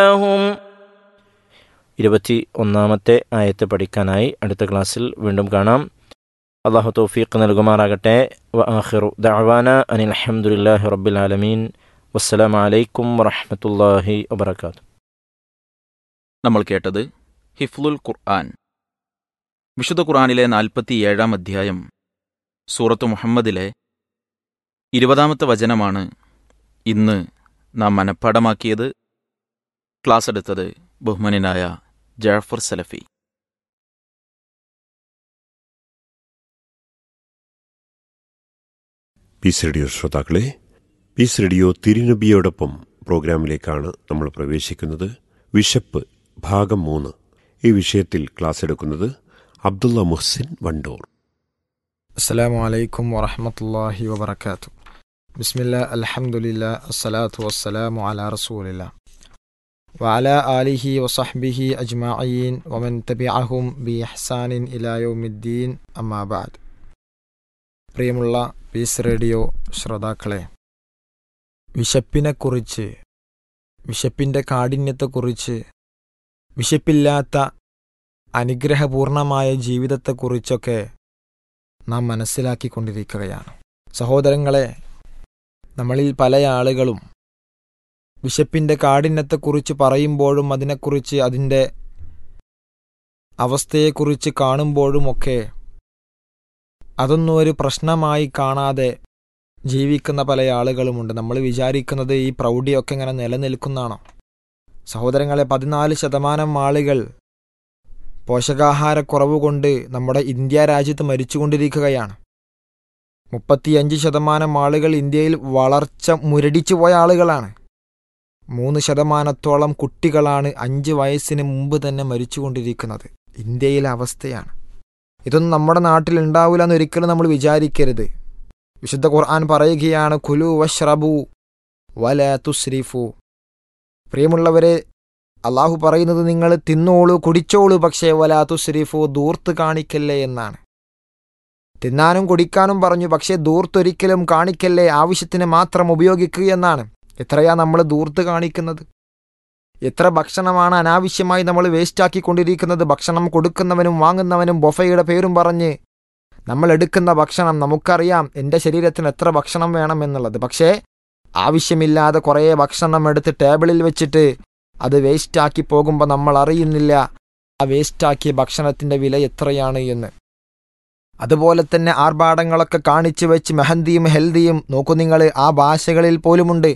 لهم ഇരുപത്തി ഒന്നാമത്തെ ആയത്ത് പഠിക്കാനായി അടുത്ത ക്ലാസ്സിൽ വീണ്ടും കാണാം അള്ളാഹു തൗഫീഖ് നൽകുമാറാകട്ടെ വ ആഖിറു ദഅവാന അനിൽ അൽഹംദുലില്ലാഹി റബ്ബിൽ ആലമീൻ വസ്സലാമു അലൈക്കും വറഹ്മത്തുള്ളാഹി വബറകാതുഹു നമ്മൾ കേട്ടത് ഹിഫ്ലുൽ ഖുർആൻ വിശുദ്ധ ഖുർആനിലെ നാൽപ്പത്തിയേഴാം അധ്യായം സൂറത്ത് മുഹമ്മദിലെ ഇരുപതാമത്തെ വചനമാണ് ഇന്ന് നാം മനഃപ്പാടമാക്കിയത് ക്ലാസ് എടുത്തത് ബഹുമാനായ ജാഫർ സലഫി പീസ് റേഡിയോ ശ്രോതാക്കളെ പീസ് റേഡിയോ തിരുനബിയോടൊപ്പം പ്രോഗ്രാമിലേക്കാണ് നമ്മൾ പ്രവേശിക്കുന്നത് വിശപ്പ് ഭാഗം മൂന്ന് ഈ വിഷയത്തിൽ ക്ലാസ് എടുക്കുന്നത് അബ്ദുള്ള മുഹ്സിൻ വണ്ടൂർ السلام عليكم ورحمة الله وبركاته بسم الله الحمد لله الصلاة والسلام على رسول الله وعلى آله وصحبه أجمعين ومن تبعهم بإحسان إلى يوم الدين أما بعد പ്രിയമുള്ള പീസ് റേഡിയോ ശ്രോതാക്കളെ വിശപ്പിനെക്കുറിച്ച് വിശപ്പിൻ്റെ കാഠിന്യത്തെക്കുറിച്ച് വിശപ്പില്ലാത്ത അനുഗ്രഹപൂർണമായ ജീവിതത്തെക്കുറിച്ചൊക്കെ നാം മനസ്സിലാക്കിക്കൊണ്ടിരിക്കുകയാണ് സഹോദരങ്ങളെ നമ്മളിൽ പല ആളുകളും വിശപ്പിൻ്റെ കാഠിന്യത്തെക്കുറിച്ച് പറയുമ്പോഴും അതിനെക്കുറിച്ച് അതിൻ്റെ അവസ്ഥയെക്കുറിച്ച് കാണുമ്പോഴുമൊക്കെ അതൊന്നും ഒരു പ്രശ്നമായി കാണാതെ ജീവിക്കുന്ന പല ആളുകളുമുണ്ട് നമ്മൾ വിചാരിക്കുന്നത് ഈ പ്രൗഢിയൊക്കെ ഇങ്ങനെ നിലനിൽക്കുന്നതാണോ സഹോദരങ്ങളെ പതിനാല് ശതമാനം ആളുകൾ പോഷകാഹാരക്കുറവ് കൊണ്ട് നമ്മുടെ ഇന്ത്യ രാജ്യത്ത് മരിച്ചുകൊണ്ടിരിക്കുകയാണ് മുപ്പത്തിയഞ്ച് ശതമാനം ആളുകൾ ഇന്ത്യയിൽ വളർച്ച മുരടിച്ചു പോയ ആളുകളാണ് മൂന്ന് ശതമാനത്തോളം കുട്ടികളാണ് അഞ്ച് വയസ്സിന് മുമ്പ് തന്നെ മരിച്ചുകൊണ്ടിരിക്കുന്നത് ഇന്ത്യയിലെ അവസ്ഥയാണ് ഇതൊന്നും നമ്മുടെ നാട്ടിൽ ഉണ്ടാവില്ല എന്ന് ഒരിക്കലും നമ്മൾ വിചാരിക്കരുത് വിശുദ്ധ ഖുർആൻ പറയുകയാണ് കുലു വഷ്റബു വല തുസ്രിഫു പ്രിയമുള്ളവരെ അള്ളാഹു പറയുന്നത് നിങ്ങൾ തിന്നോളൂ കുടിച്ചോളൂ പക്ഷേ വലാത്തു ശ്രീഫു ദൂർത്ത് കാണിക്കല്ലേ എന്നാണ് തിന്നാനും കുടിക്കാനും പറഞ്ഞു പക്ഷേ ദൂർത്തൊരിക്കലും കാണിക്കല്ലേ ആവശ്യത്തിന് മാത്രം ഉപയോഗിക്കുക എന്നാണ് എത്രയാ നമ്മൾ ദൂർത്ത് കാണിക്കുന്നത് എത്ര ഭക്ഷണമാണ് അനാവശ്യമായി നമ്മൾ വേസ്റ്റാക്കിക്കൊണ്ടിരിക്കുന്നത് ഭക്ഷണം കൊടുക്കുന്നവനും വാങ്ങുന്നവനും ബൊഫയുടെ പേരും പറഞ്ഞ് നമ്മൾ എടുക്കുന്ന ഭക്ഷണം നമുക്കറിയാം എൻ്റെ ശരീരത്തിന് എത്ര ഭക്ഷണം വേണമെന്നുള്ളത് പക്ഷേ ആവശ്യമില്ലാതെ കുറേ ഭക്ഷണം എടുത്ത് ടേബിളിൽ വെച്ചിട്ട് അത് വേസ്റ്റാക്കി പോകുമ്പോൾ നമ്മൾ അറിയുന്നില്ല ആ വേസ്റ്റാക്കിയ ഭക്ഷണത്തിൻ്റെ വില എത്രയാണ് എന്ന് അതുപോലെ തന്നെ ആർഭാടങ്ങളൊക്കെ കാണിച്ചു വെച്ച് മെഹന്തിയും ഹെൽദിയും നോക്കൂ നിങ്ങൾ ആ ഭാഷകളിൽ പോലുമുണ്ട്